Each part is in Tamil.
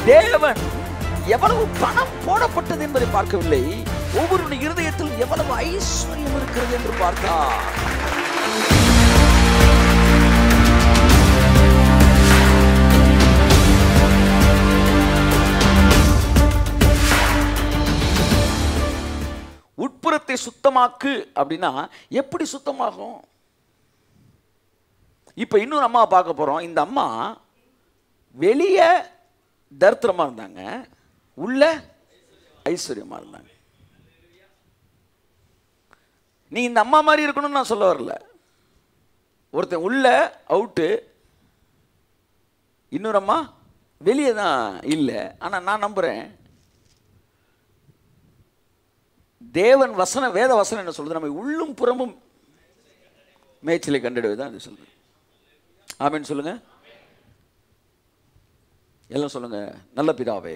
தேவன் எவ்வளவு பணம் போடப்பட்டது என்பதை பார்க்கவில்லை ஒவ்வொரு இருதயத்தில் எவ்வளவு ஐஸ்வர்யம் இருக்கிறது என்று பார்த்தார் உட்புறத்தை சுத்தமாக்கு அப்படின்னா எப்படி சுத்தமாகும் இப்போ இன்னொரு அம்மா பார்க்க போறோம் இந்த அம்மா வெளியே தரித்திரமா இருந்தாங்க உள்ள ஐஸ்வர்யமா இருந்தாங்க நீ இந்த அம்மா மாதிரி இருக்கணும்னு நான் சொல்ல வரல ஒருத்தன் உள்ள அவுட்டு இன்னொரு அம்மா வெளியே தான் இல்லை ஆனால் நான் நம்புகிறேன் தேவன் வசனம் வேத வசனம் என்ன சொல்றது நம்ம உள்ளும் புறமும் மேய்ச்சலை கண்டிடுவது தான் அது சொல்லுது ஆமென் சொல்லுங்க எல்லாம் சொல்லுங்க நல்ல பிதாவே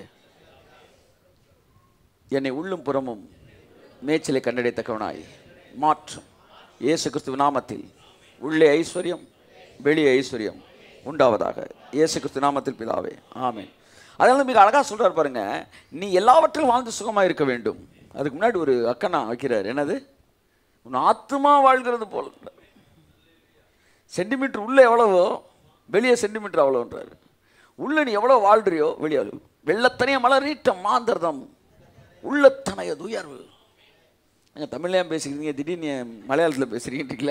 என்னை உள்ளும் புறமும் மேய்ச்சலை கண்டடைத்தக்கவனாய் மாற்றும் இயேசு கிறிஸ்துவ நாமத்தில் உள்ளே ஐஸ்வர்யம் வெளியே ஐஸ்வர்யம் உண்டாவதாக இயேசு கிறிஸ்து நாமத்தில் பிதாவே ஆமென் அதனால மிக அழகா சொல்றாரு பாருங்க நீ எல்லாவற்றிலும் வாழ்ந்து சுகமா இருக்க வேண்டும் அதுக்கு முன்னாடி ஒரு அக்கனா வைக்கிறார் என்னது உன் ஆத்துமா வாழ்கிறது போல சென்டிமீட்டர் உள்ள எவ்வளவோ வெளியே சென்டிமீட்டர் அவ்வளோன்றாரு உள்ள நீ எவ்வளோ வாழ்றியோ வெளியே அவ்வளவு. வெள்ளத்தனைய மலரீட்ட மாந்தர்தம் உள்ளத்தனைய உயர்வு நீங்கள் தமிழ்லையும் பேசிக்கிறீங்க திடீர்னு மலையாளத்தில் பேசுகிறீங்கன்றீங்களா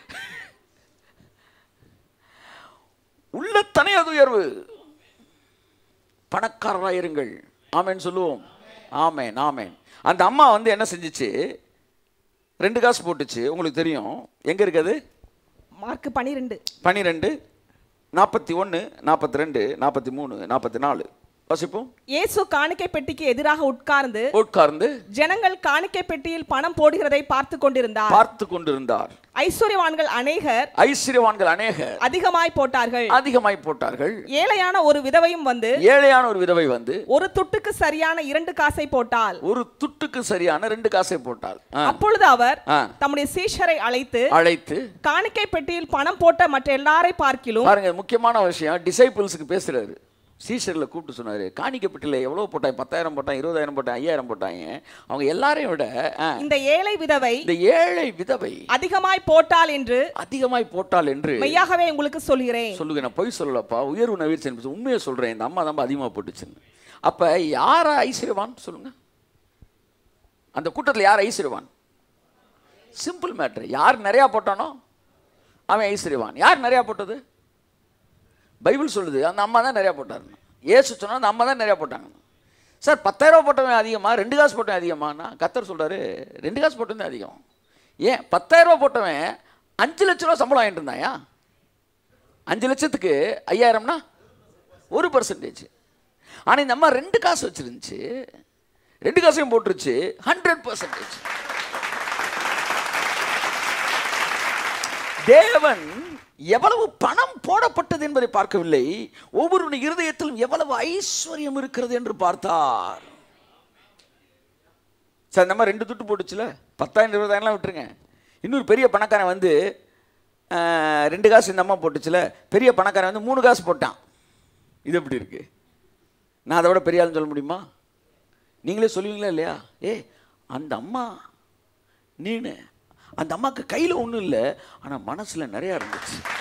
உள்ளத்தனைய உயர்வு பணக்காரராக இருங்கள் ஆமேன் சொல்லுவோம் ஆமேன் ஆமேன் அந்த அம்மா வந்து என்ன செஞ்சுச்சு ரெண்டு காசு போட்டுச்சு உங்களுக்கு தெரியும் எங்கே இருக்குது மார்க் பனிரெண்டு பன்னிரெண்டு நாற்பத்தி ஒன்று நாற்பத்தி ரெண்டு நாற்பத்தி மூணு நாற்பத்தி நாலு வசிப்போம் இயேசு காணிக்கை பெட்டிக்கு எதிராக உட்கார்ந்து உட்கார்ந்து ஜனங்கள் காணிக்கை பெட்டியில் பணம் போடுகிறதை பார்த்து கொண்டிருந்தார் பார்த்து கொண்டிருந்தார் ஐஸ்வர்யவான்கள் அநேகர் ஐஸ்வர்யவான்கள் அநேகர் அதிகமாய் போட்டார்கள் அதிகமாய் போட்டார்கள் ஏழையான ஒரு விதவையும் வந்து ஏழையான ஒரு விதவை வந்து ஒரு துட்டுக்கு சரியான இரண்டு காசை போட்டால் ஒரு துட்டுக்கு சரியான ரெண்டு காசை போட்டாள் ஆ, அப்பொழுது அவர் ஆ. தம்முடைய சீஷரை அழைத்து அழைத்து காணிக்கை பெட்டியில் பணம் போட்ட மற்ற எல்லாரை பார்க்கிலும் பாருங்க முக்கியமான விஷயம் டிசைபிள்ஸுக்கு பேசுறாரு சீசரில் கூப்பிட்டு சொன்னாரு காணிக்கப்பட்டில் எவ்வளோ போட்டாங்க பத்தாயிரம் போட்டாங்க இருபதாயிரம் போட்டாங்க ஐயாயிரம் போட்டாங்க அவங்க எல்லாரையும் விட ஆ, இந்த ஏழை விதவை இந்த ஏழை விதவை அதிகமாய் போட்டால் என்று அதிகமாய் போட்டாள் என்று மெய்யாகவே உங்களுக்கு சொல்கிறேன் சொல்லுங்க நான் பொய் சொல்லலப்பா உயர்வு நவீர்ச்சன் உண்மையை சொல்றேன் இந்த அம்மா தான் அதிகமாக போட்டுச்சுன்னு அப்ப யார ஐஸ்வர்யவான் சொல்லுங்க அந்த கூட்டத்தில் யார் ஐஸ்வர்யவான் சிம்பிள் மேட்ரு யார் நிறையா போட்டானோ அவன் ஐஸ்வர்யவான் யார் நிறையா போட்டது பைபிள் சொல்லுது அந்த அம்மா தான் நிறையா போட்டாருன்னு ஏசு சொன்னா அந்த அம்மா தான் நிறையா போட்டாங்க சார் பத்தாயிரம் போட்டவன் அதிகமா ரெண்டு காசு போட்டவன் அதிகமானா கத்தர் சொல்றாரு ரெண்டு காசு போட்டவன் அதிகம் ஏன் பத்தாயிரம் ரூபா போட்டவன் அஞ்சு லட்ச ரூபா சம்பளம் வாங்கிட்டு இருந்தாயா அஞ்சு லட்சத்துக்கு ஐயாயிரம்னா ஒரு பர்சன்டேஜ் ஆனால் இந்த அம்மா ரெண்டு காசு வச்சிருந்துச்சு ரெண்டு காசையும் போட்டுருச்சு ஹண்ட்ரட் பர்சன்டேஜ் தேவன் எவ்வளவு பணம் போடப்பட்டது என்பதை பார்க்கவில்லை ஒவ்வொரு இருதயத்திலும் எவ்வளவு ஐஸ்வர்யம் இருக்கிறது என்று பார்த்தார் சார் இந்த மாதிரி ரெண்டு துட்டு போட்டுச்சுல பத்தாயிரம் இருபதாயிரம்லாம் விட்டுருங்க இன்னொரு பெரிய பணக்காரன் வந்து ஆஹ், ரெண்டு காசு இந்த அம்மா போட்டுச்சுல பெரிய பணக்காரன் வந்து மூணு காசு போட்டான் இது எப்படி இருக்கு நான் அதை விட பெரிய ஆளுன்னு சொல்ல முடியுமா நீங்களே சொல்லுவீங்களா இல்லையா ஏ அந்த அம்மா நீனு அந்த அம்மாவுக்கு கையில் ஒன்றும் இல்லை ஆனால் மனசில் நிறையா இருந்துச்சு